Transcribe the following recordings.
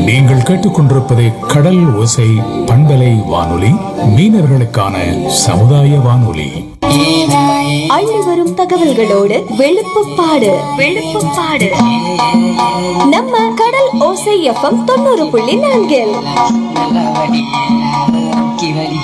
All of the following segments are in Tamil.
நீங்கள் கேட்டுக்கொண்டிருப்பது கடல் ஓசை பண்பலை வானொலி மீனவர்களுக்கான சமுதாய வானொலி அள்ளி வரும் தகவல்களோடு வெளுப்புப்பாடு வெளுப்புப்பாடு நம்ம கடல் ஓசை எஃப்எம் தொண்ணூறு புள்ளி நான்கில் நல்ல வடி முக்கி வடி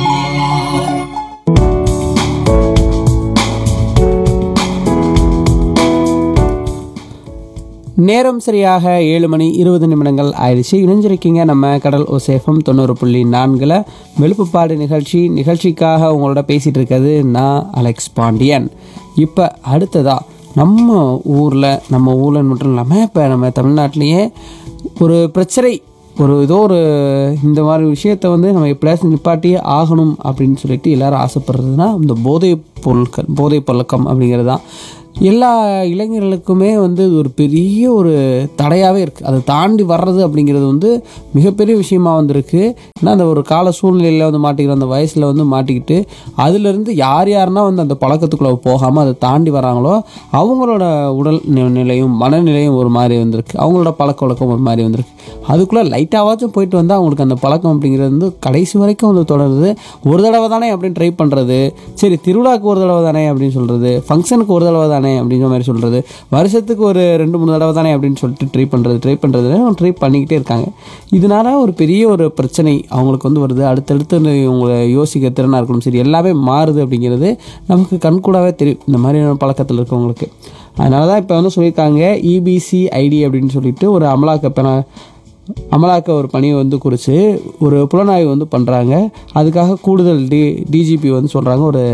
நேரம் சரியாக ஏழு மணி இருபது நிமிடங்கள் ஆயிடுச்சு இணைஞ்சிருக்கீங்க நம்ம கடல் ஓசேஃபம் தொண்ணூறு புள்ளி நான்கில் வெளுப்புப்பாடு நிகழ்ச்சி நிகழ்ச்சிக்காக உங்களோட பேசிகிட்டு இருக்கிறது நான் அலெக்ஸ் பாண்டியன் இப்போ அடுத்ததா நம்ம ஊரில் நம்ம ஊரில் மட்டும் இல்லாமல் இப்போ நம்ம தமிழ்நாட்டிலேயே ஒரு பிரச்சனை ஒரு ஏதோ ஒரு இந்த மாதிரி விஷயத்தை வந்து நம்ம எப்படியாச்சும் நிப்பாட்டியே ஆகணும் அப்படின்னு சொல்லிட்டு எல்லாரும் ஆசைப்படுறதுனா இந்த போதை பொருட்கள் போதை பழக்கம் அப்படிங்கிறது தான் எல்லா இளைஞர்களுக்குமே வந்து இது ஒரு பெரிய ஒரு தடையாகவே இருக்குது அதை தாண்டி வர்றது அப்படிங்கிறது வந்து மிகப்பெரிய விஷயமா வந்திருக்கு ஏன்னா அந்த ஒரு கால சூழ்நிலையில் வந்து மாட்டிக்கிற அந்த வயசில் வந்து மாட்டிக்கிட்டு அதுலேருந்து யார் யாருன்னா வந்து அந்த பழக்கத்துக்குள்ளே போகாமல் அதை தாண்டி வராங்களோ அவங்களோட உடல் நி- நிலையும் மனநிலையும் ஒரு மாதிரி வந்திருக்கு அவங்களோட பழக்க வழக்கம் ஒரு மாதிரி வந்திருக்கு அதுக்குள்ளே லைட்டாவாச்சும் போயிட்டு வந்தால் அவங்களுக்கு அந்த பழக்கம் அப்படிங்கிறது வந்து கடைசி வரைக்கும் வந்து தொடருது ஒரு தடவை தானே அப்படின்னு ட்ரை பண்ணுறது சரி திருவிழாக்கு ஒரு தடவை தானே அப்படின்னு சொல்கிறது ஃபங்க்ஷனுக்கு ஒரு தடவை தானே அப்படிங்கிற மாதிரி சொல்கிறது வருஷத்துக்கு ஒரு ரெண்டு மூணு தடவை தானே அப்படின்னு சொல்லிட்டு ட்ரை பண்ணுறது ட்ரை பண்ணுறது ட்ரை பண்ணிக்கிட்டே இருக்காங்க இதனால ஒரு பெரிய ஒரு பிரச்சனை அவங்களுக்கு வந்து வருது அடுத்தடுத்து இந்த இவங்களை யோசிக்க திறனாக இருக்கணும் சரி எல்லாமே மாறுது அப்படிங்கிறது நமக்கு கண்கூடாவே தெரியும் இந்த மாதிரியான பழக்கத்தில் இருக்கவங்களுக்கு அதனால தான் இப்போ வந்து சொல்லியிருக்காங்க இபிசி ஐடி அப்படின்னு சொல்லிட்டு ஒரு அமலாக்க பெண அமலாக்க ஒரு பணியை வந்து குறித்து ஒரு புலனாய்வு வந்து பண்ணுறாங்க அதுக்காக கூடுதல் டி டிஜிபி வந்து சொல்கிறாங்க ஒரு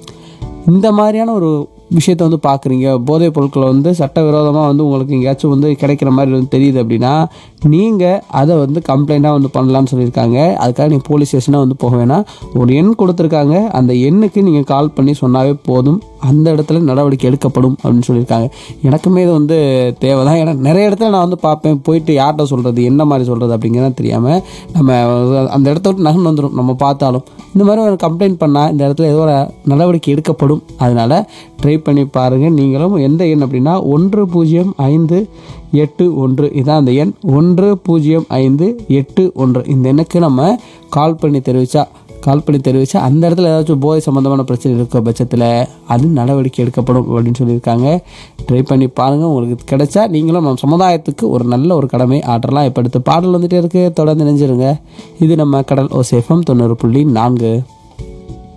இந்த மாதிரியான ஒரு விஷயத்தை வந்து பார்க்குறீங்க போதைப் பொருட்களை வந்து சட்டவிரோதமாக வந்து உங்களுக்கு எங்கேயாச்சும் வந்து கிடைக்கிற மாதிரி வந்து தெரியுது அப்படின்னா நீங்கள் அதை வந்து கம்ப்ளைண்ட்டாக வந்து பண்ணலாம்னு சொல்லியிருக்காங்க அதுக்காக நீங்கள் போலீஸ் ஸ்டேஷனாக வந்து போக வேணாம் ஒரு எண் கொடுத்துருக்காங்க அந்த எண்ணுக்கு நீங்கள் கால் பண்ணி சொன்னாவே போதும் அந்த இடத்துல நடவடிக்கை எடுக்கப்படும் அப்படின்னு சொல்லியிருக்காங்க எனக்குமே இது வந்து தேவை தான் ஏன்னா நிறைய இடத்துல நான் வந்து பார்ப்பேன் போயிட்டு யார்கிட்ட சொல்கிறது என்ன மாதிரி சொல்கிறது அப்படிங்கிறத தெரியாமல் நம்ம அந்த இடத்த விட்டு நகர்ந்து வந்துடும் நம்ம பார்த்தாலும் இந்த மாதிரி ஒரு கம்ப்ளைண்ட் பண்ணால் இந்த இடத்துல ஏதோ ஒரு நடவடிக்கை எடுக்கப்படும் அதனால் ட்ரை பண்ணி பாருங்கள் நீங்களும் எந்த எண் அப்படின்னா ஒன்று பூஜ்ஜியம் ஐந்து எட்டு ஒன்று இதான் அந்த எண் ஒன்று பூஜ்ஜியம் ஐந்து எட்டு ஒன்று இந்த எண்ணுக்கு நம்ம கால் பண்ணி தெரிவித்தா கால் பண்ணி தெரிவித்தா அந்த இடத்துல ஏதாச்சும் போதை சம்மந்தமான பிரச்சனை இருக்க பட்சத்தில் அது நடவடிக்கை எடுக்கப்படும் அப்படின்னு சொல்லியிருக்காங்க ட்ரை பண்ணி பாருங்கள் உங்களுக்கு கிடைச்சா நீங்களும் நம்ம சமுதாயத்துக்கு ஒரு நல்ல ஒரு கடமை ஆற்றலாம் இப்போ அடுத்து பாடல் வந்துட்டே இருக்கு தொடர்ந்து நினைஞ்சிருங்க இது நம்ம கடல் ஓசேஃபம் தொண்ணூறு புள்ளி நான்கு